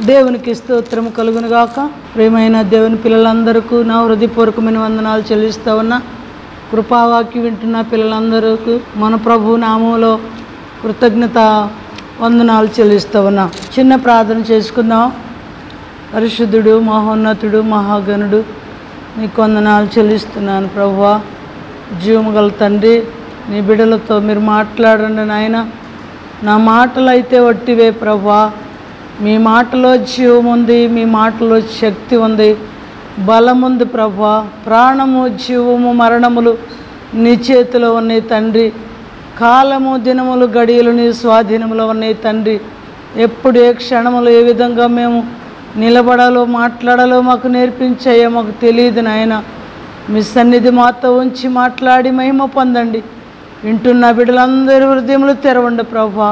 దేవునికి స్తోత్రము కలుగును గాక ప్రేమైన దేవుని పిల్లలందరికీ నా హృదయపూర్వకమైన వందనాలు చెల్లిస్తా ఉన్నా కృపావాక్యం వింటున్న పిల్లలందరికీ మన ప్రభు నామంలో కృతజ్ఞత వందనాలు చెల్లిస్తా ఉన్నా చిన్న ప్రార్థన చేసుకుందాం పరిశుద్ధుడు మహోన్నతుడు మహాగణుడు నీకు వందనాలు చెల్లిస్తున్నాను ప్రభువా జీవము గల తండ్రి నీ బిడ్డలతో మీరు మాట్లాడండి నాయన నా మాటలు అయితే వట్టివే ప్రభువా మీ మాటలో జీవం ఉంది మీ మాటలో శక్తి ఉంది బలం ఉంది ప్రభా ప్రాణము జీవము మరణములు నీ చేతిలో ఉన్నాయి తండ్రి కాలము దినములు గడియలు నీ స్వాధీనంలో ఉన్నాయి తండ్రి ఎప్పుడు ఏ క్షణములు ఏ విధంగా మేము నిలబడాలో మాట్లాడాలో మాకు నేర్పించాయో మాకు తెలియదు నాయన మీ సన్నిధి మాతో ఉంచి మాట్లాడి మహిమ పొందండి వింటున్న బిడ్డలందరి హృదయములు తెరవండి ప్రభా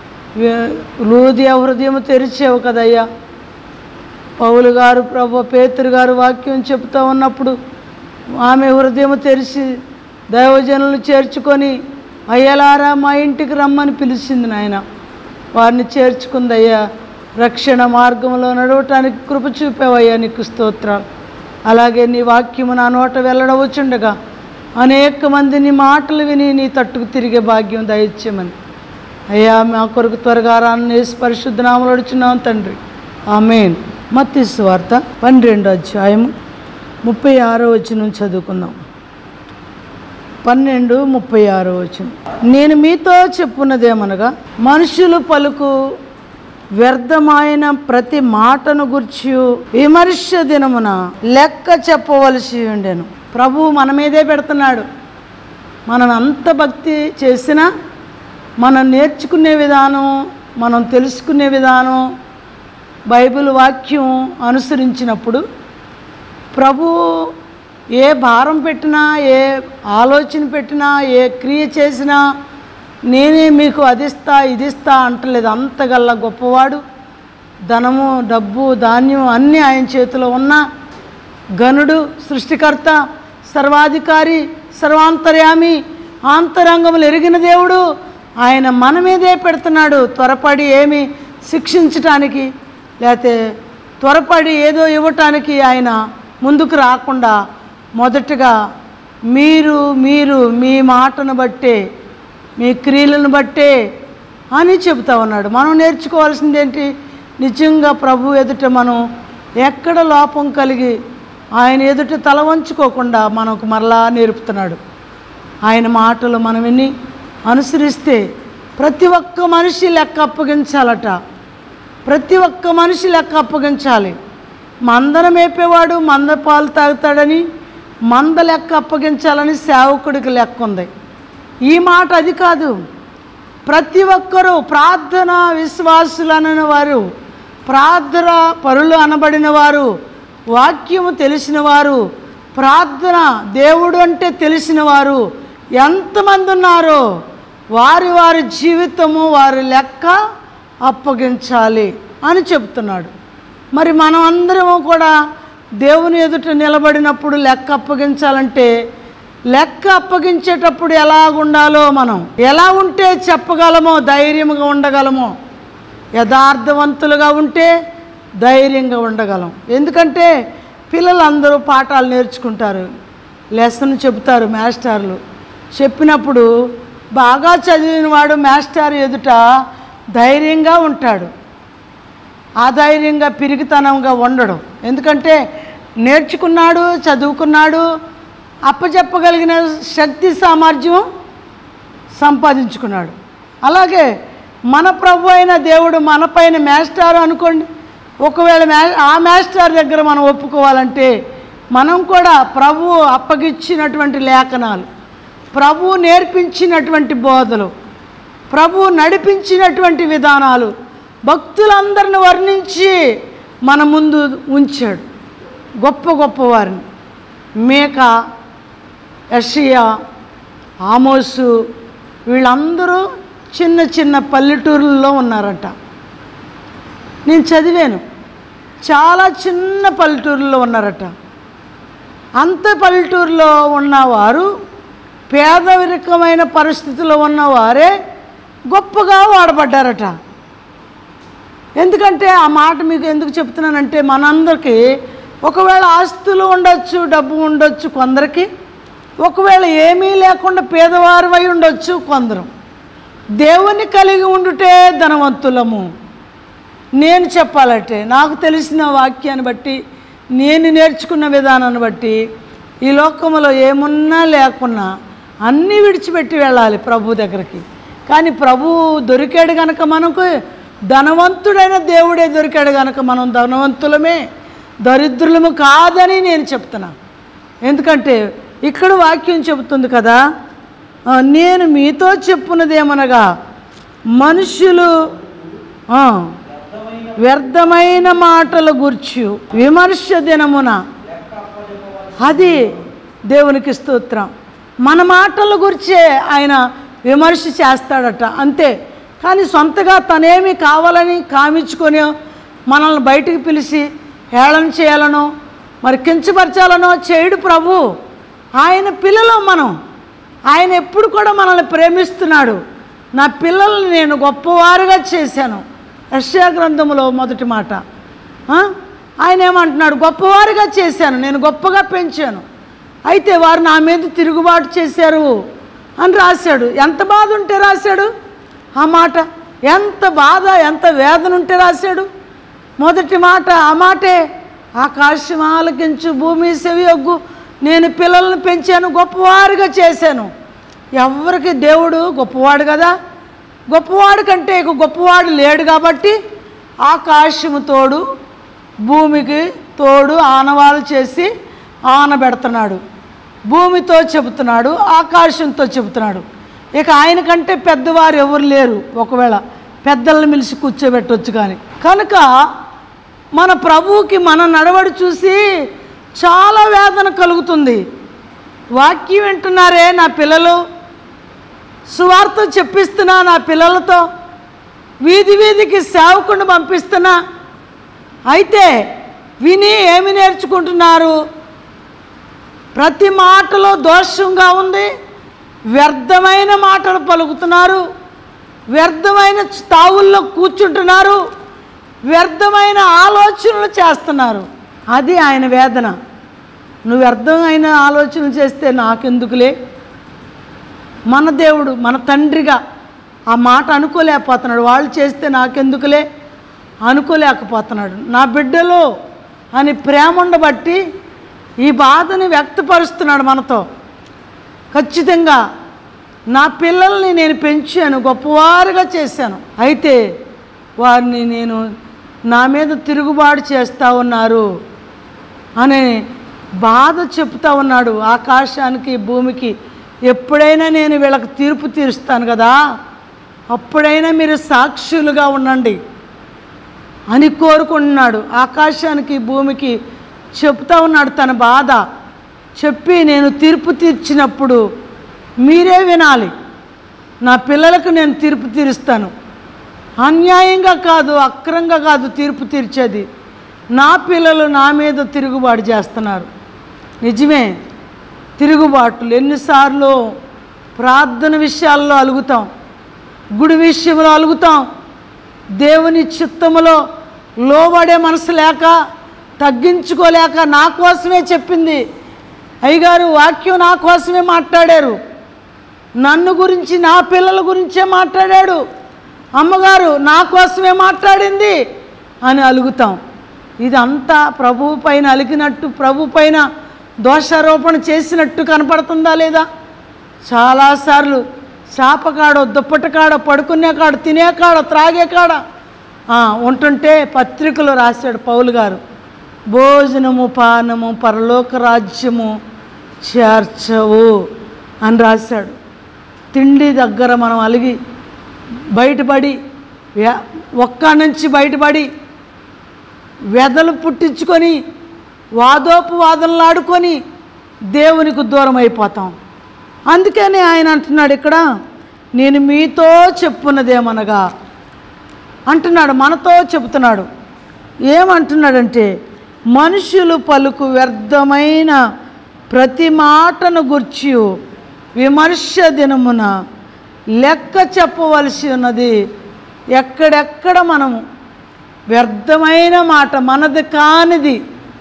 లూదియా హృదయం తెరిచావు కదయ్యా పౌలు గారు ప్రభు పేతురు గారు వాక్యం చెప్తా ఉన్నప్పుడు ఆమె హృదయం తెరిచి దైవజనులు చేర్చుకొని అయ్యలారా మా ఇంటికి రమ్మని పిలిచింది నాయన వారిని చేర్చుకుందయ్యా రక్షణ మార్గంలో నడవటానికి కృప చూపావయ్యా నీకు స్తోత్రాలు అలాగే నీ వాక్యము నా నోట వెళ్ళడవచ్చుండగా అనేక మంది నీ మాటలు విని నీ తట్టుకు తిరిగే భాగ్యం దయచేయమని అయ్యా మా కొరకు త్వరగా రాన్ని పరిశుద్ధ నామలు అడుచున్నాం తండ్రి ఆమెన్ మత్తి వార్త పన్నెండు అధ్యాయము ముప్పై ఆరో వచ్చిన చదువుకుందాం పన్నెండు ముప్పై ఆరో వచ్చిన నేను మీతో చెప్పున్నదేమనగా మనుషులు పలుకు వ్యర్థమైన ప్రతి మాటను గుర్చి విమర్శ దినమున లెక్క చెప్పవలసి ఉండెను ప్రభువు మన మీదే పెడుతున్నాడు మనం అంత భక్తి చేసినా మనం నేర్చుకునే విధానం మనం తెలుసుకునే విధానం బైబిల్ వాక్యం అనుసరించినప్పుడు ప్రభు ఏ భారం పెట్టినా ఏ ఆలోచన పెట్టినా ఏ క్రియ చేసినా నేనే మీకు అదిస్తా ఇదిస్తా అంటలేదు అంతగల్లా గొప్పవాడు ధనము డబ్బు ధాన్యం అన్నీ ఆయన చేతిలో ఉన్న గనుడు సృష్టికర్త సర్వాధికారి సర్వాంతర్యామి ఆంతరంగములు ఎరిగిన దేవుడు ఆయన మన మీదే పెడుతున్నాడు త్వరపడి ఏమి శిక్షించటానికి లేకపోతే త్వరపడి ఏదో ఇవ్వటానికి ఆయన ముందుకు రాకుండా మొదటగా మీరు మీరు మీ మాటను బట్టే మీ క్రియలను బట్టే అని చెబుతా ఉన్నాడు మనం నేర్చుకోవాల్సింది ఏంటి నిజంగా ప్రభు ఎదుట మనం ఎక్కడ లోపం కలిగి ఆయన ఎదుట తల వంచుకోకుండా మనకు మరలా నేర్పుతున్నాడు ఆయన మాటలు మనం విని అనుసరిస్తే ప్రతి ఒక్క మనిషి లెక్క అప్పగించాలట ప్రతి ఒక్క మనిషి లెక్క అప్పగించాలి మందన మేపేవాడు మంద పాలు తాగుతాడని మంద లెక్క అప్పగించాలని సేవకుడికి లెక్క ఉంది ఈ మాట అది కాదు ప్రతి ఒక్కరూ ప్రార్థన విశ్వాసులు వారు ప్రార్థన పరులు అనబడిన వారు వాక్యము తెలిసిన వారు ప్రార్థన దేవుడు అంటే తెలిసిన వారు ఎంతమంది ఉన్నారో వారి వారి జీవితము వారి లెక్క అప్పగించాలి అని చెప్తున్నాడు మరి మనం అందరము కూడా దేవుని ఎదుట నిలబడినప్పుడు లెక్క అప్పగించాలంటే లెక్క అప్పగించేటప్పుడు ఎలాగుండాలో మనం ఎలా ఉంటే చెప్పగలమో ధైర్యంగా ఉండగలమో యథార్థవంతులుగా ఉంటే ధైర్యంగా ఉండగలం ఎందుకంటే పిల్లలందరూ పాఠాలు నేర్చుకుంటారు లెసన్ చెబుతారు మాస్టర్లు చెప్పినప్పుడు బాగా చదివిన వాడు మాస్టర్ ఎదుట ధైర్యంగా ఉంటాడు ఆధైర్యంగా పిరిగితనంగా ఉండడం ఎందుకంటే నేర్చుకున్నాడు చదువుకున్నాడు అప్పచెప్పగలిగిన శక్తి సామర్థ్యం సంపాదించుకున్నాడు అలాగే మన ప్రభు అయిన దేవుడు మనపైన మాస్టర్ అనుకోండి ఒకవేళ మ్యా ఆ మాస్టర్ దగ్గర మనం ఒప్పుకోవాలంటే మనం కూడా ప్రభు అప్పగిచ్చినటువంటి లేఖనాలు ప్రభు నేర్పించినటువంటి బోధలు ప్రభు నడిపించినటువంటి విధానాలు భక్తులందరిని వర్ణించి మన ముందు ఉంచాడు గొప్ప గొప్ప వారిని మేక యషియా ఆమోసు వీళ్ళందరూ చిన్న చిన్న పల్లెటూరుల్లో ఉన్నారట నేను చదివాను చాలా చిన్న పల్లెటూరులో ఉన్నారట అంత పల్లెటూరులో ఉన్నవారు పేదరికమైన పరిస్థితిలో ఉన్నవారే గొప్పగా వాడబడ్డారట ఎందుకంటే ఆ మాట మీకు ఎందుకు చెప్తున్నానంటే మనందరికీ ఒకవేళ ఆస్తులు ఉండొచ్చు డబ్బు ఉండొచ్చు కొందరికి ఒకవేళ ఏమీ లేకుండా పేదవారు అయి ఉండొచ్చు కొందరు దేవుని కలిగి ఉండుటే ధనవంతులము నేను చెప్పాలంటే నాకు తెలిసిన వాక్యాన్ని బట్టి నేను నేర్చుకున్న విధానాన్ని బట్టి ఈ లోకంలో ఏమున్నా లేకున్నా అన్నీ విడిచిపెట్టి వెళ్ళాలి ప్రభు దగ్గరికి కానీ ప్రభు దొరికాడు గనక మనకు ధనవంతుడైన దేవుడే దొరికాడు గనక మనం ధనవంతులమే దరిద్రులము కాదని నేను చెప్తున్నా ఎందుకంటే ఇక్కడ వాక్యం చెబుతుంది కదా ఆ, నేను మీతో చెప్పున్నదేమనగా మనుషులు ఆ, వ్యర్థమైన మాటల గుర్చి విమర్శ దినమున అది దేవునికి స్తోత్రం మన మాటల గురించే ఆయన విమర్శ చేస్తాడట అంతే కానీ సొంతగా తనేమి కావాలని కామించుకొని మనల్ని బయటికి పిలిచి హేళన చేయాలనో మరి కించపరచాలనో చేయడు ప్రభు ఆయన పిల్లలు మనం ఆయన ఎప్పుడు కూడా మనల్ని ప్రేమిస్తున్నాడు నా పిల్లల్ని నేను గొప్పవారుగా చేశాను యెషయా గ్రంథంలో మొదటి మాట ఆ? ఆయన ఏమంటున్నాడు గొప్పవారుగా చేశాను నేను గొప్పగా పెంచాను అయితే వారు నా మీద తిరుగుబాటు చేశారు అని రాశాడు ఎంత బాధ ఉంటే రాశాడు ఆ మాట ఎంత బాధ ఎంత వేదన ఉంటే రాశాడు మొదటి మాట ఆ మాటే ఆకాశం ఆలకించు భూమి సెవియొగ్గు నేను పిల్లల్ని పెంచాను గొప్పవారుగా చేశాను ఎవరికి దేవుడు గొప్పవాడు కదా గొప్పవాడు కంటే ఇక గొప్పవాడు లేడు కాబట్టి ఆకాశము తోడు భూమికి తోడు ఆనవాలు చేసి ఆనబెడుతున్నాడు భూమితో చెబుతున్నాడు ఆకాశంతో చెబుతున్నాడు ఇక ఆయన కంటే పెద్దవారు ఎవరు లేరు ఒకవేళ పెద్దలను మిలిసి కూర్చోబెట్టవచ్చు కానీ కనుక మన ప్రభువుకి మన నడవడి చూసి చాలా వేదన కలుగుతుంది వాక్యం వింటున్నారే నా పిల్లలు సువార్త చెప్పిస్తున్నా నా పిల్లలతో వీధి వీధికి సేవకుని పంపిస్తున్నా అయితే విని ఏమి నేర్చుకుంటున్నారు ప్రతి మాటలో దోషంగా ఉంది వ్యర్థమైన మాటలు పలుకుతున్నారు వ్యర్థమైన తావుల్లో కూర్చుంటున్నారు వ్యర్థమైన ఆలోచనలు చేస్తున్నారు అది ఆయన వేదన నువ్వు వ్యర్థమైన ఆలోచన చేస్తే నాకెందుకులే మన దేవుడు మన తండ్రిగా ఆ మాట అనుకోలేకపోతున్నాడు వాళ్ళు చేస్తే నాకెందుకులే అనుకోలేకపోతున్నాడు నా బిడ్డలో అని ప్రేమ ఉండబట్టి ఈ బాధని వ్యక్తపరుస్తున్నాడు మనతో ఖచ్చితంగా నా పిల్లల్ని నేను పెంచాను గొప్పవారుగా చేశాను అయితే వారిని నేను నా మీద తిరుగుబాటు చేస్తూ ఉన్నారు అనే బాధ చెప్తా ఉన్నాడు ఆకాశానికి భూమికి ఎప్పుడైనా నేను వీళ్ళకి తీర్పు తీరుస్తాను కదా అప్పుడైనా మీరు సాక్షులుగా ఉండండి అని కోరుకుంటున్నాడు ఆకాశానికి భూమికి చెప్తా ఉన్నాడు తన బాధ చెప్పి నేను తీర్పు తీర్చినప్పుడు మీరే వినాలి నా పిల్లలకు నేను తీర్పు తీరుస్తాను అన్యాయంగా కాదు అక్రంగా కాదు తీర్పు తీర్చేది నా పిల్లలు నా మీద తిరుగుబాటు చేస్తున్నారు నిజమే తిరుగుబాట్లు ఎన్నిసార్లు ప్రార్థన విషయాల్లో అలుగుతాం గుడి విషయంలో అలుగుతాం దేవుని చిత్తములో లోబడే మనసు లేక తగ్గించుకోలేక నా కోసమే చెప్పింది అయ్యగారు వాక్యం నా కోసమే మాట్లాడారు నన్ను గురించి నా పిల్లల గురించే మాట్లాడాడు అమ్మగారు నా కోసమే మాట్లాడింది అని అలుగుతాం ఇదంతా ప్రభు పైన అలిగినట్టు ప్రభు పైన దోషారోపణ చేసినట్టు కనపడుతుందా లేదా చాలాసార్లు చాపకాడ దుప్పటి కాడ పడుకునే కాడ తినే కాడ త్రాగే కాడ ఆ, ఉంటుంటే పత్రికలు రాశాడు పౌలు గారు భోజనము పానము పరలోక రాజ్యము చేర్చవు అని రాశాడు తిండి దగ్గర మనం అలిగి బయటపడి వ్య- ఒక్క నుంచి బయటపడి వెదలు పుట్టించుకొని వాదోపవాదనలు ఆడుకొని దేవునికి దూరం అయిపోతాం అందుకని ఆయన అంటున్నాడు ఇక్కడ నేను మీతో చెప్పున్నదేమనగా అంటున్నాడు మనతో చెబుతున్నాడు ఏమంటున్నాడంటే మనుషులు పలుకు వ్యర్థమైన ప్రతి మాటను గుర్చి విమర్శ దినమున లెక్క చెప్పవలసి ఉన్నది ఎక్కడెక్కడ మనము వ్యర్థమైన మాట మనది కానిది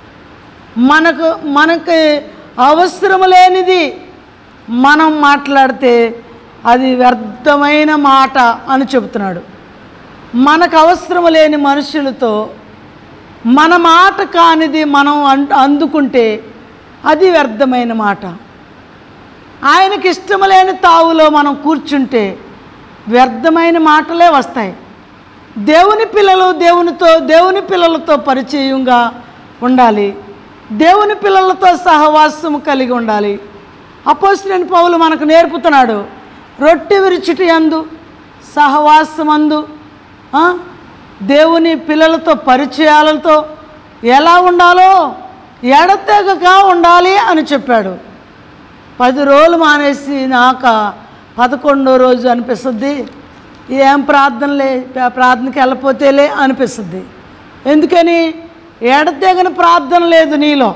మనకు మనకి అవసరం లేనిది మనం మాట్లాడితే అది వ్యర్థమైన మాట అని చెబుతున్నాడు మనకు అవసరం లేని మనుషులతో మన మాట కానిది మనం అన్- అందుకుంటే అది వ్యర్థమైన మాట ఆయనకి ఇష్టం లేని తావులో మనం కూర్చుంటే వ్యర్థమైన మాటలే వస్తాయి దేవుని పిల్లలు దేవునితో దేవుని పిల్లలతో పరిచయంగా ఉండాలి దేవుని పిల్లలతో సహవాసం కలిగి ఉండాలి అపోజిట్ పౌలు మనకు నేర్పుతున్నాడు రొట్టె విరుచుటి అందు సహవాసమందు ఆ, దేవుని పిల్లలతో పరిచయాలతో ఎలా ఉండాలో ఎడతెగక ఉండాలి అని చెప్పాడు పది రోజులు మానేసి నాక పదకొండో రోజు అనిపిస్తుంది ఏం ప్రార్థనలే ప్రా- ప్రార్థనకి వెళ్ళపోతేలే అనిపిస్తుంది ఎందుకని ఎడతెగని ప్రార్థన లేదు నీలో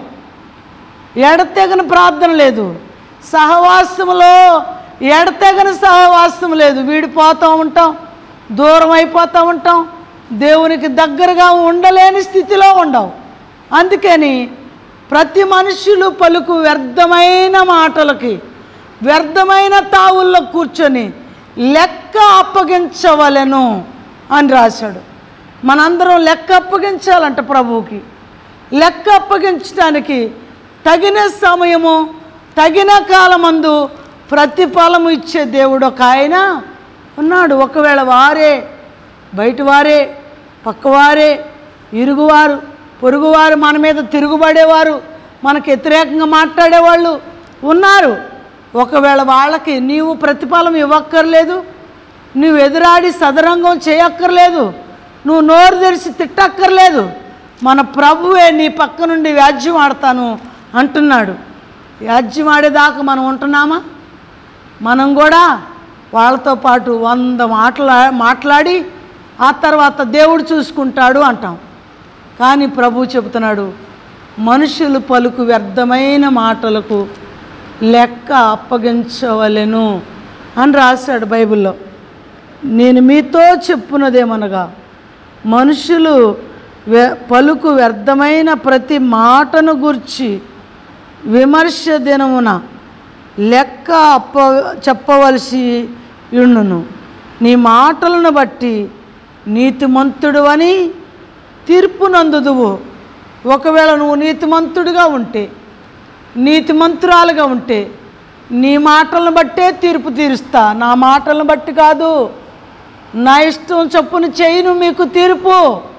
ఎడతెగని ప్రార్థన లేదు సహవాసములో ఎడతెగని సహవాసం లేదు వీడిపోతూ ఉంటాం దూరం అయిపోతూ ఉంటాం దేవునికి దగ్గరగా ఉండలేని స్థితిలో ఉండవు అందుకని ప్రతి మనుషులు పలుకు వ్యర్థమైన మాటలకి వ్యర్థమైన తావుల్లో కూర్చొని లెక్క అప్పగించవలెను అని రాశాడు మనందరం లెక్క అప్పగించాలంట ప్రభువుకి లెక్క అప్పగించడానికి తగిన సమయము తగిన కాలమందు ప్రతిఫలము ఇచ్చే దేవుడు ఒక ఆయన ఉన్నాడు ఒకవేళ వారే బయట వారే పక్కవారే ఇరుగువారు పొరుగువారు మన మీద తిరుగుబడేవారు మనకు వ్యతిరేకంగా మాట్లాడేవాళ్ళు ఉన్నారు ఒకవేళ వాళ్ళకి నీవు ప్రతిఫలం ఇవ్వక్కర్లేదు నువ్వు ఎదురాడి సదరంగం చేయక్కర్లేదు నువ్వు నోరు తెరిచి తిట్టక్కర్లేదు మన ప్రభువే నీ పక్క నుండి వ్యాజ్యం ఆడతాను అంటున్నాడు వ్యాజ్యం ఆడేదాకా మనం ఉంటున్నామా మనం కూడా వాళ్ళతో పాటు వంద మాటలా మాట్లాడి ఆ తర్వాత దేవుడు చూసుకుంటాడు అంటాం కానీ ప్రభు చెబుతున్నాడు మనుషులు పలుకు వ్యర్థమైన మాటలకు లెక్క అప్పగించవలెను అని రాశాడు బైబిల్లో నేను మీతో చెప్పున్నదేమనగా మనుషులు వ్య- పలుకు వ్యర్థమైన ప్రతి మాటను గుర్చి విమర్శ దినమున లెక్క అప్ప చెప్పవలసి ఉండును నీ మాటలను బట్టి నీతిమంతుడు అని తీర్పు నందుదువు ఒకవేళ నువ్వు నీతిమంతుడిగా ఉంటే నీతిమంతురాలుగా ఉంటే నీ మాటలను బట్టే తీర్పు తీరుస్తా నా మాటలను బట్టి కాదు నా ఇష్టం చొప్పున చేయను మీకు తీర్పు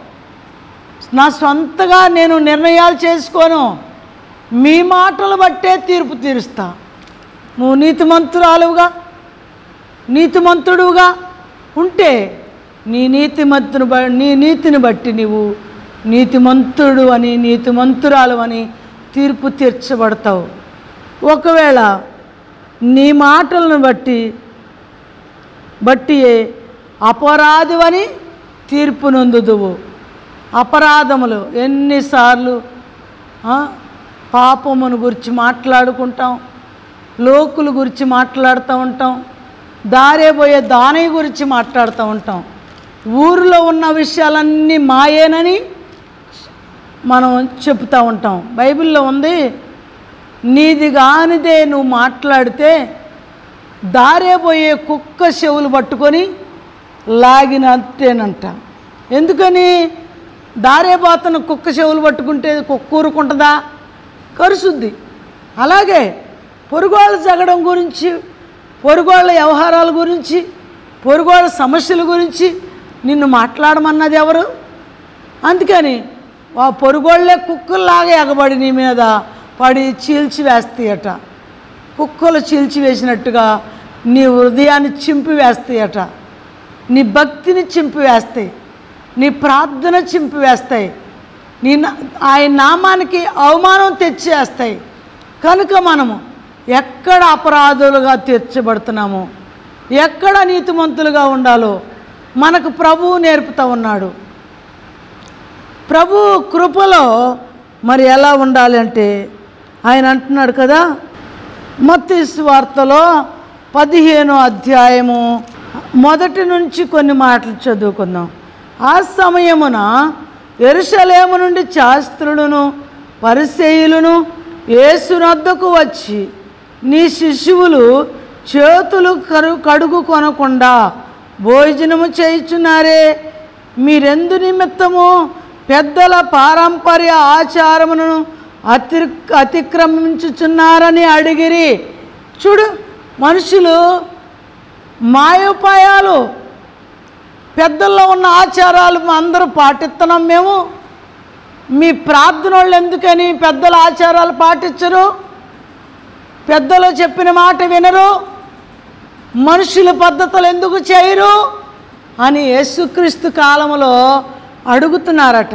నా సొంతగా నేను నిర్ణయాలు చేసుకోను మీ మాటలు బట్టే తీర్పు తీరుస్తా నువ్వు నీతిమంతురాలుగా నీతిమంతుడుగా ఉంటే నీ నీతిమంతుని బ నీ నీతిని బట్టి నీవు నీతిమంతుడు అని నీతిమంతురాలు అని తీర్పు తీర్చబడతావు ఒకవేళ నీ మాటలను బట్టి బట్టి అపరాధమని తీర్పు నొందుదువు అపరాధములు ఎన్నిసార్లు ఆ, పాపమును గురించి మాట్లాడుకుంటాం లోకుల గురించి మాట్లాడుతూ ఉంటాం దారే పోయే దానయ్య గురించి మాట్లాడుతూ ఉంటాం ఊరిలో ఉన్న విషయాలన్నీ మాయేనని మనం చెప్తూ ఉంటాం బైబిల్లో ఉంది నీది కానిదే నువ్వు మాట్లాడితే దారే పోయే కుక్క చెవులు పట్టుకొని లాగినట్టేనంట ఎందుకని దారే పోతున్న కుక్క చెవులు పట్టుకుంటే కుక్క ఊరుకుంటుందా కరుసుద్ది అలాగే పొరుగోళ్ళ జగడం గురించి పొరుగోళ్ళ వ్యవహారాల గురించి పొరుగోళ్ళ సమస్యల గురించి నిన్ను మాట్లాడమన్నది ఎవరు అందుకని ఆ పొరుగోళ్ళే కుక్కల్లాగా ఎగబడి నీ మీద పడి చీల్చి వేస్తాయట కుక్కలు చీల్చి వేసినట్టుగా నీ హృదయాన్ని చింపి వేస్తాయట నీ భక్తిని చింపి వేస్తాయి నీ ప్రార్థన చింపి వేస్తాయి నీ నా- ఆయన నామానికి అవమానం తెచ్చేస్తాయి కనుక మనము ఎక్కడ అపరాధులుగా తీర్చబడుతున్నామో ఎక్కడ నీతిమంతులుగా ఉండాలో మనకు ప్రభువు నేర్పుతూ ఉన్నాడు ప్రభు కృపలో మరి ఎలా ఉండాలి అంటే ఆయన అంటున్నాడు కదా మత్తయి వార్తలో పదిహేను అధ్యాయము మొదటి నుంచి కొన్ని మాటలు చదువుకుందాం ఆ సమయమున ఎరుషలేము నుండి శాస్త్రులను పరిసేయులను యేసునద్దకు వచ్చి నీ శిశువులు చేతులు కరు కడుగు కొనకుండా భోజనము చేయుచున్నారే మీరెందు నిమిత్తము పెద్దల పారంపర్య ఆచారమును అతి అతిక్రమించుచున్నారని అడిగిరి చూడు మనుషులు మాయోపాయాలు పెద్దల్లో ఉన్న ఆచారాలు మా అందరూ పాటిస్తున్నాం మేము మీ ప్రార్థన వాళ్ళు ఎందుకని పెద్దల ఆచారాలు పాటించరు పెద్దలు చెప్పిన మాట వినరు మనుషుల పద్ధతులు ఎందుకు చేయరు అని యేసుక్రీస్తు కాలంలో అడుగుతున్నారట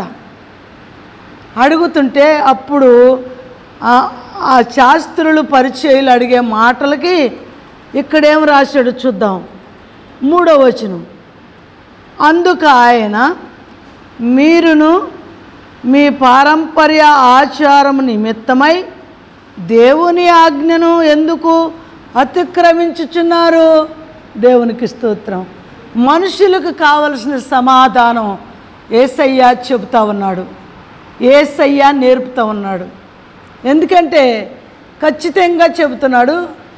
అడుగుతుంటే అప్పుడు ఆ- ఆ శాస్త్రులు పరిచయులు అడిగే మాటలకి ఇక్కడేం రాశాడు చూద్దాం మూడో వచనం అందుకు ఆయన మీరును మీ పారంపర్య ఆచారం నిమిత్తమై దేవుని ఆజ్ఞను ఎందుకు అతిక్రమించుచున్నారు దేవునికి స్తోత్రం మనుషులకు కావలసిన సమాధానం ఏసయ్య చెబుతా ఉన్నాడు ఏసయ్య నేర్పుతా ఉన్నాడు ఎందుకంటే ఖచ్చితంగా చెబుతున్నాడు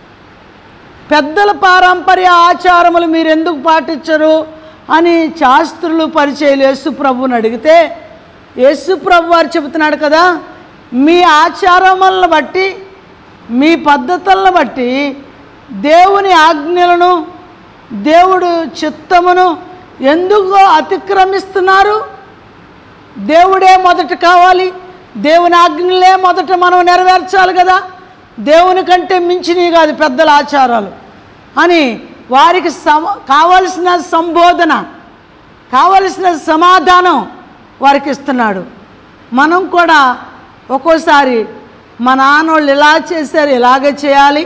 పెద్దల పారంపర్య ఆచారములు మీరు ఎందుకు పాటించరు అని శాస్త్రులు పరిచయలు యేసు ప్రభువుని అడిగితే యేసు ప్రభు వారు చెబుతున్నాడు కదా మీ ఆచారములను బట్టి మీ పద్ధతులను బట్టి దేవుని ఆజ్ఞలను దేవుడు చిత్తమును ఎందుకు అతిక్రమిస్తున్నారు దేవుడే మొదట కావాలి దేవుని ఆజ్ఞలే మొదట మనం నెరవేర్చాలి కదా దేవుని కంటే మించినవి కాదు పెద్దల ఆచారాలు అని వారికి సమ కావలసిన సంబోధన కావలసిన సమాధానం వారికి ఇస్తున్నాడు మనం కూడా ఒక్కోసారి మా నాన్నోళ్ళు ఇలా చేశారు ఇలాగే చేయాలి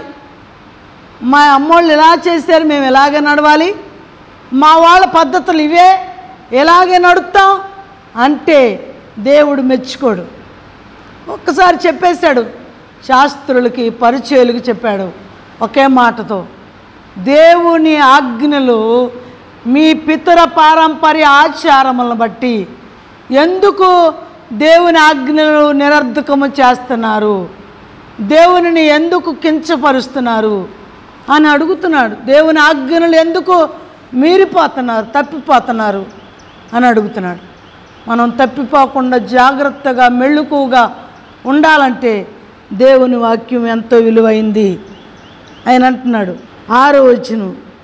మా అమ్మోళ్ళు ఇలా చేశారు మేము ఇలాగే నడవాలి మా వాళ్ళ పద్ధతులు ఇవే ఇలాగే నడుస్తాం అంటే దేవుడు మెచ్చుకోడు ఒక్కసారి చెప్పేశాడు శాస్త్రులకి పరిచయులకి చెప్పాడు ఒకే మాటతో దేవుని ఆజ్ఞలు మీ పితర పారంపర్య ఆచారములను బట్టి ఎందుకు దేవుని ఆజ్ఞలు నిరర్ధకము చేస్తున్నారు దేవునిని ఎందుకు కించపరుస్తున్నారు అని అడుగుతున్నాడు దేవుని ఆజ్ఞలు ఎందుకు మీరిపోతున్నారు తప్పిపోతున్నారు అని అడుగుతున్నాడు మనం తప్పిపోకుండా జాగ్రత్తగా మెళుకుగా ఉండాలంటే దేవుని వాక్యం ఎంతో విలువైంది ఆయన అంటున్నాడు ఆరో వచ్చును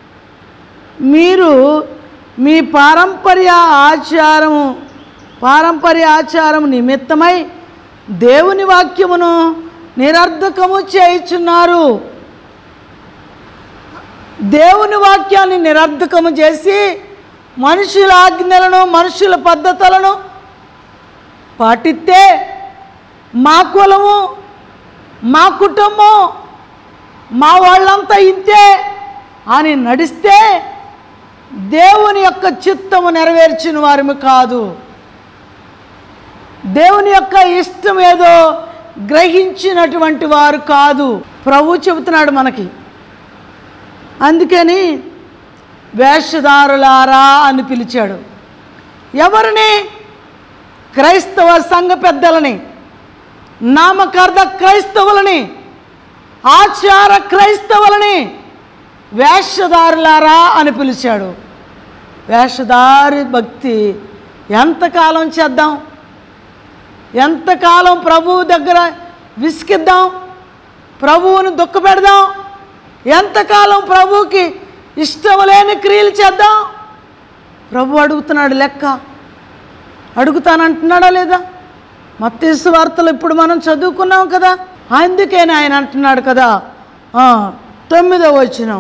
మీరు మీ పారంపర్య ఆచారము పారంపర్య ఆచారం నిమిత్తమై దేవుని వాక్యమును నిరర్ధకము చేయుచున్నారు దేవుని వాక్యాన్ని నిరర్ధకము చేసి మనుషుల ఆజ్ఞలను మనుషుల పద్ధతులను పాటిస్తే మా కులము మా కుటుంబం మా వాళ్ళంతా ఇంతే అని నడిస్తే దేవుని యొక్క చిత్తము నెరవేర్చిన వారిమి కాదు దేవుని యొక్క ఇష్టం ఏదో గ్రహించినటువంటి వారు కాదు ప్రభు చెబుతున్నాడు మనకి అందుకని వేషధారులారా అని పిలిచాడు ఎవరిని క్రైస్తవ సంఘ పెద్దలని నామకార్థ క్రైస్తవులని ఆచార క్రైస్తవులని వేషధారులారా అని పిలిచాడు వేషధారి భక్తి ఎంతకాలం చేద్దాం ఎంతకాలం ప్రభువు దగ్గర విసికిద్దాం ప్రభువుని దుఃఖపెడదాం ఎంతకాలం ప్రభువుకి ఇష్టం లేని క్రియలు చేద్దాం ప్రభు అడుగుతున్నాడు లెక్క అడుగుతానంటున్నాడా లేదా మత్తీసు వార్తలు ఇప్పుడు మనం చదువుకున్నాం కదా అందుకేనే ఆయన అంటున్నాడు కదా ఆ, తొమ్మిదో వచ్చినాం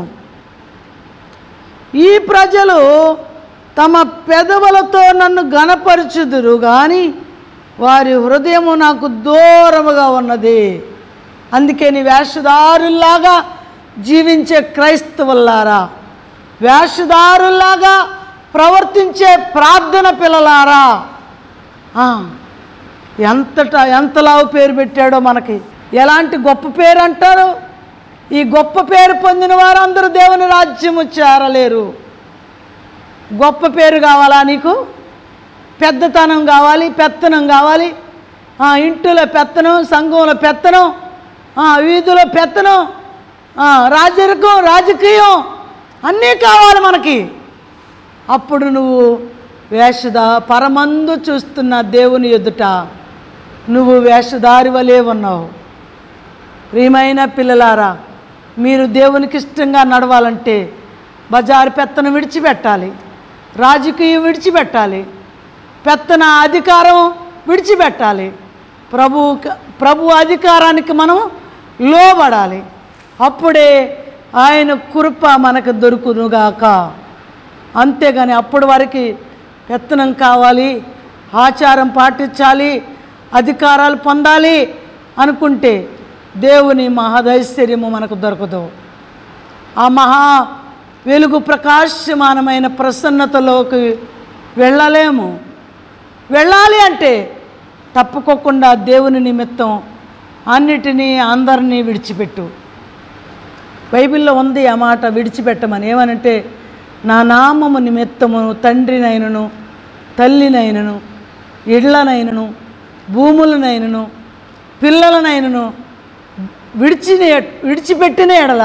ఈ ప్రజలు తమ పెదవులతో నన్ను గనపరచుదురు కానీ వారి హృదయము నాకు దూరముగా ఉన్నది అందుకే నీ వేషధారుల్లాగా జీవించే క్రైస్తవులారా వేషధారుల్లాగా ప్రవర్తించే ప్రార్థన పిల్లలారా ఆ, ఎంతట ఎంతలావు పేరు పెట్టాడో మనకి ఎలాంటి గొప్ప పేరు అంటారు ఈ గొప్ప పేరు పొందిన వారందరూ దేవుని రాజ్యము చేరలేరు గొప్ప పేరు కావాలా నీకు పెద్దతనం కావాలి పెత్తనం కావాలి ఆ, ఇంటిలో పెత్తనం సంఘంలో పెత్తనం ఆ, వీధిలో పెత్తనం ఆ, రాజరికం రాజకీయం అన్నీ కావాలి మనకి అప్పుడు నువ్వు వేషద పరమందు చూస్తున్న దేవుని ఎదుట నువ్వు వేషధారి వలే ఉన్నావు ప్రియమైన పిల్లలారా మీరు దేవునికి ఇష్టంగా నడవాలంటే బజారు పెత్తను విడిచిపెట్టాలి రాజకీయం విడిచిపెట్టాలి పెత్తన అధికారం విడిచిపెట్టాలి ప్రభు ప్రభు అధికారానికి మనం లోబడాలి అప్పుడే ఆయన కృప మనకు దొరుకునుగాక అంతేగాని అప్పటి వరకు పెత్తనం కావాలి ఆచారం పాటించాలి అధికారాలు పొందాలి అనుకుంటే దేవుని మహదైశ్వర్యము మనకు దొరకదు ఆ మహా వెలుగు ప్రకాశమానమైన ప్రసన్నతలోకి వెళ్ళలేము వెళ్ళాలి అంటే తప్పుకోకుండా దేవుని నిమిత్తం అన్నిటినీ అందరినీ విడిచిపెట్టు బైబిల్లో ఉంది ఆ మాట విడిచిపెట్టమని ఏమనంటే నా నామము నిమిత్తము తండ్రినైనను తల్లినైనను ఇళ్లనైనను భూములనైనను పిల్లలనైనను విడిచిన విడిచిపెట్టిన ఎడల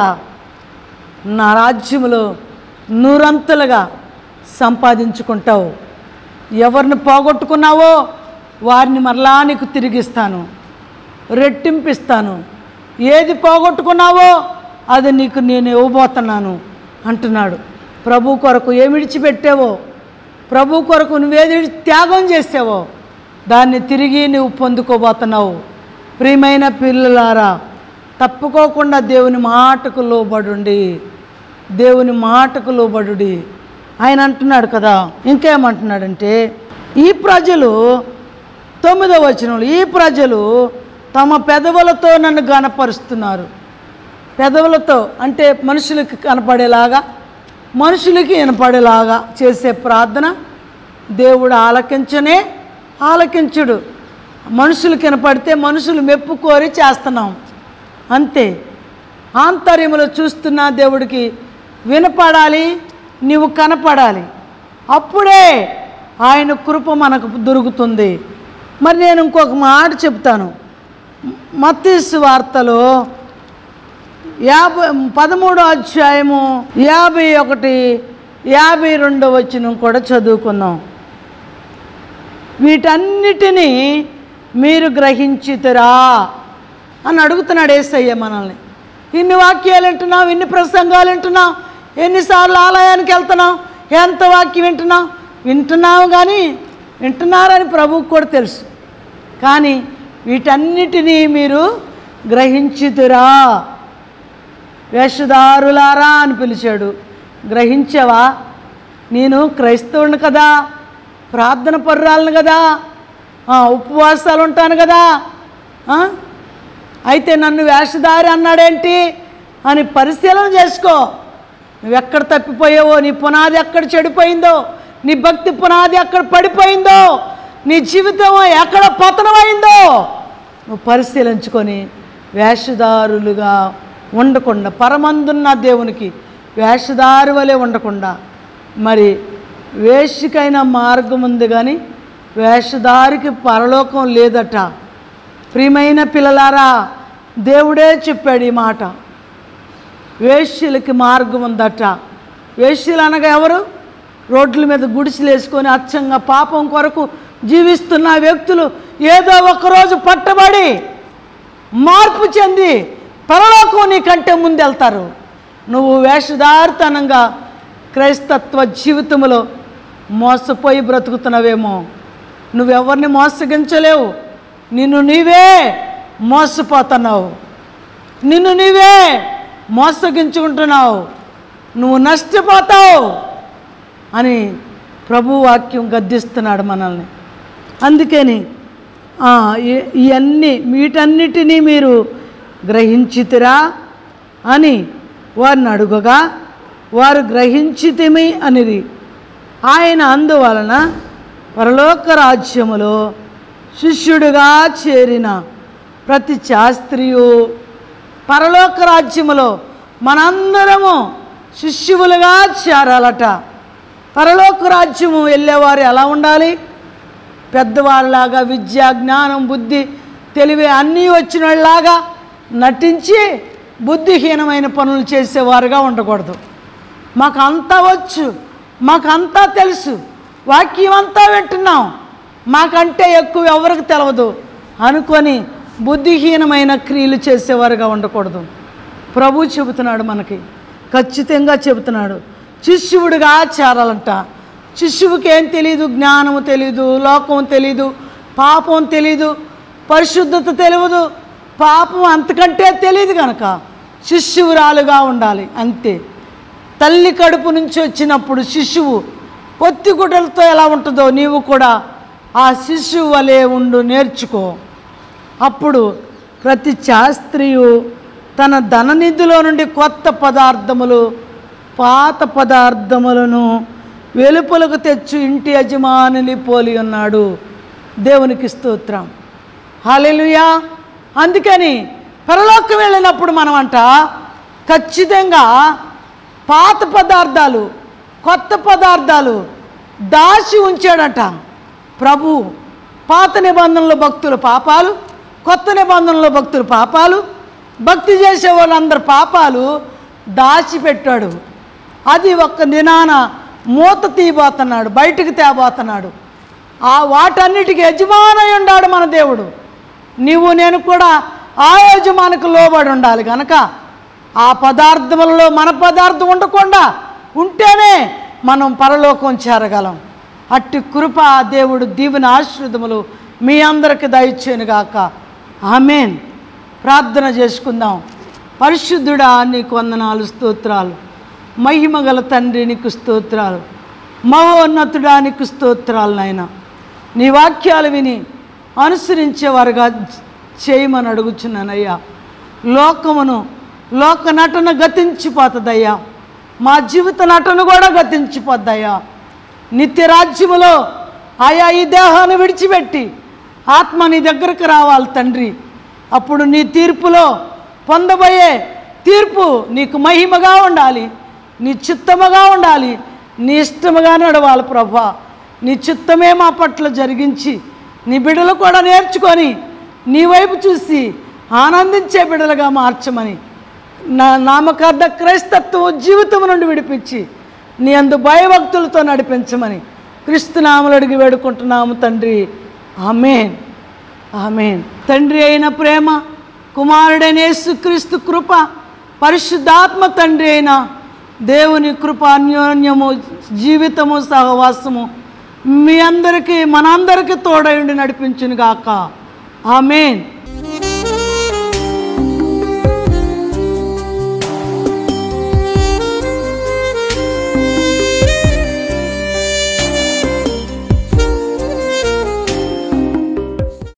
నా రాజ్యములో నూరంతలుగా సంపాదించుకుంటావు ఎవరిని పోగొట్టుకున్నావో వారిని మరలా నీకు తిరిగిస్తాను రెట్టింపిస్తాను ఏది పోగొట్టుకున్నావో అది నీకు నేను ఇవ్వబోతున్నాను అంటున్నాడు ప్రభు కొరకు ఏమి విడిచిపెట్టావో ప్రభు కొరకు నువ్వేది విడిచి త్యాగం చేసావో దాన్ని తిరిగి నువ్వు పొందుకోబోతున్నావు ప్రియమైన పిల్లలారా తప్పుకోకుండా దేవుని మాటకు లోబడుండి దేవుని మాటకు లోబడుడి ఆయన అంటున్నాడు కదా ఇంకేమంటున్నాడంటే ఈ ప్రజలు తొమ్మిదో వచనంలో ఈ ప్రజలు తమ పెదవులతో నన్ను గనపరుస్తున్నారు పెదవులతో అంటే మనుషులకి కనపడేలాగా మనుషులకి వినపడేలాగా చేసే ప్రార్థన దేవుడు ఆలకించనే ఆలకించుడు మనుషులకు వినపడితే మనుషులు మెప్పు కోరి చేస్తున్నాం అంతే ఆంతర్యములో చూస్తున్న దేవుడికి వినపడాలి నీవు కనపడాలి అప్పుడే ఆయన కృప మనకు దొరుకుతుంది మరి నేను ఇంకొక మాట చెప్తాను మత్తీసు వార్తలో యాభై పదమూడో అధ్యాయము యాభై ఒకటి యాభై రెండో వచ్చిన కూడా చదువుకుందాం వీటన్నిటినీ మీరు గ్రహించుతురా అని అడుగుతున్నాడు ఏసయ్య మనల్ని ఇన్ని వాక్యాలు వింటున్నాం ఇన్ని ప్రసంగాలు వింటున్నాం ఎన్నిసార్లు ఆలయానికి వెళ్తున్నాం ఎంత వాక్యం వింటున్నాం వింటున్నాము కానీ వింటున్నారని ప్రభువుకు కూడా తెలుసు కానీ వీటన్నిటినీ మీరు గ్రహించుతురా వేషధారులారా అని పిలిచాడు గ్రహించావా నేను క్రైస్తవుని కదా ప్రార్థన పర్రాలను కదా ఆ, ఉపవాసాలు ఉంటాను కదా ఆ? అయితే నన్ను వేషధారి అన్నాడేంటి అని పరిశీలన చేసుకో నువ్వు ఎక్కడ తప్పిపోయావో నీ పునాది ఎక్కడ చెడిపోయిందో నీ భక్తి పునాది ఎక్కడ పడిపోయిందో నీ జీవితం ఎక్కడ పతనమైందో నువ్వు పరిశీలించుకొని వేషధారులుగా ఉండకుండా పరమందున్న దేవునికి వేషధారు వలె ఉండకుండా మరి వేషికైన మార్గం ఉంది కానీ వేషధారికి పరలోకం లేదట ప్రియమైన పిల్లలారా దేవుడే చెప్పాడు ఈ మాట వేశ్యలకి మార్గం ఉందట వేశ్యలు అనగా ఎవరు రోడ్ల మీద గుడిసెలు వేసుకొని అచ్చంగా పాపం కొరకు జీవిస్తున్న వ్యక్తులు ఏదో ఒకరోజు పట్టబడి మార్పు చెంది పరలోకం నీకంటే ముందెళ్తారు నువ్వు వేషధారితనంగా క్రైస్తత్వ జీవితంలో మోసపోయి బ్రతుకుతున్నావేమో నువ్వెవరిని మోసగించలేవు నిన్ను నీవే మోసపోతున్నావు నిన్ను నీవే మోసగించుకుంటున్నావు నువ్వు నష్టపోతావు అని ప్రభు వాక్యం గద్దిస్తున్నాడు మనల్ని అందుకని ఆ, ఈ- ఇవన్నీ వీటన్నిటినీ మీరు గ్రహించితిరా అని వారిని అడుగగా వారు గ్రహించితిమి అనేది ఆయన అందువలన పరలోక రాజ్యములో శిష్యుడిగా చేరిన ప్రతి శాస్త్రియు పరలోక రాజ్యములో మనందరము శిష్యువులుగా చేరాలట పరలోక రాజ్యము వెళ్ళేవారు ఎలా ఉండాలి పెద్దవాళ్ళలాగా విద్య జ్ఞానం బుద్ధి తెలివి అన్నీ వచ్చిన వాళ్ళలాగా నటించి బుద్ధిహీనమైన పనులు చేసేవారుగా ఉండకూడదు మాకు అంతా వచ్చు మాకు అంతా తెలుసు వాక్యం అంతా వింటున్నాం మాకంటే ఎక్కువ ఎవరికి తెలవదు అనుకొని బుద్ధిహీనమైన క్రియలు చేసేవారుగా ఉండకూడదు ప్రభు చెబుతున్నాడు మనకి ఖచ్చితంగా చెబుతున్నాడు శిష్యుడిగా చేరాలంట శిష్యుడికి ఏం తెలియదు జ్ఞానము తెలీదు లోకం తెలీదు పాపం తెలీదు పరిశుద్ధత తెలియదు పాపం అంతకంటే తెలియదు కనుక శిష్యురాలుగా ఉండాలి అంతే తల్లి కడుపు నుంచి వచ్చినప్పుడు శిశువు పొత్తిగుడ్డలతో ఎలా ఉంటుందో నీవు కూడా ఆ శిశువు వలె ఉండు నేర్చుకో అప్పుడు ప్రతి శాస్త్రియు తన ధననిధిలో నుండి కొత్త పదార్థములు పాత పదార్థములను వెలుపలకు తెచ్చు ఇంటి యజమానుని పోలి ఉన్నాడు దేవునికి స్తోత్రం హాలెలుయా అందుకని పరలోకం వెళ్ళినప్పుడు మనం అంట ఖచ్చితంగా పాత పదార్థాలు కొత్త పదార్థాలు దాచి ఉంచాడట ప్రభు పాత నిబంధనలో భక్తుల పాపాలు కొత్త నిబంధనలో భక్తుల పాపాలు భక్తి చేసే వాళ్ళందరి పాపాలు దాచిపెట్టాడు అది ఒక్క దినాన మూత తీయబోతున్నాడు బయటికి తేబోతున్నాడు ఆ వాటన్నిటికీ యజమానై ఉన్నాడు మన దేవుడు నీవు నేను కూడా ఆ యజమానికి లోబడి ఉండాలి కనుక ఆ పదార్థములలో మన పదార్థం ఉండకుండా ఉంటేనే మనం పరలోకం చేరగలం అట్టి కృప ఆ దేవుడు దీవెన ఆశ్రితములు మీ అందరికి దయచేనుగాక ఆమెన్ ప్రార్థన చేసుకుందాం పరిశుద్ధుడా నీకు వందనాలు స్తోత్రాలు మహిమగల తండ్రి నీకు స్తోత్రాలు మహోన్నతుడా నీకు స్తోత్రాలు నాయన నీ వాక్యాలు విని అనుసరించేవారుగా చేయమని అడుగుచున్నానయ్యా లోకమును లోక నటన గతించిపోతుందయ్యా మా జీవిత నటన కూడా గతించిపోద్దయ్యా నిత్య రాజ్యములో ఆయా ఈ దేహాన్ని విడిచిపెట్టి ఆత్మ నీ దగ్గరకు రావాలి తండ్రి అప్పుడు నీ తీర్పులో పొందబోయే తీర్పు నీకు మహిమగా ఉండాలి నీ చిత్తముగా ఉండాలి నీ ఇష్టముగా నడవాలి ప్రభా నీ చిత్తమే మా పట్ల జరిగించి నీ బిడ్డలు కూడా నేర్చుకొని నీ వైపు చూసి ఆనందించే బిడ్డలుగా మార్చమని నా నామకార్థ క్రైస్తత్వం జీవితం నుండి విడిపించి నీ అందు భయభక్తులతో నడిపించమని క్రీస్తునామలు అడిగి వేడుకుంటున్నాము తండ్రి ఆమెన్ ఆమెన్ తండ్రి అయిన ప్రేమ కుమారుడైన యేసుక్రీస్తు కృప పరిశుద్ధాత్మ తండ్రి అయిన దేవుని కృప అన్యోన్యము జీవితము సహవాసము మీ అందరికీ మనందరికీ తోడయుండి నడిపించును గాక ఆమెన్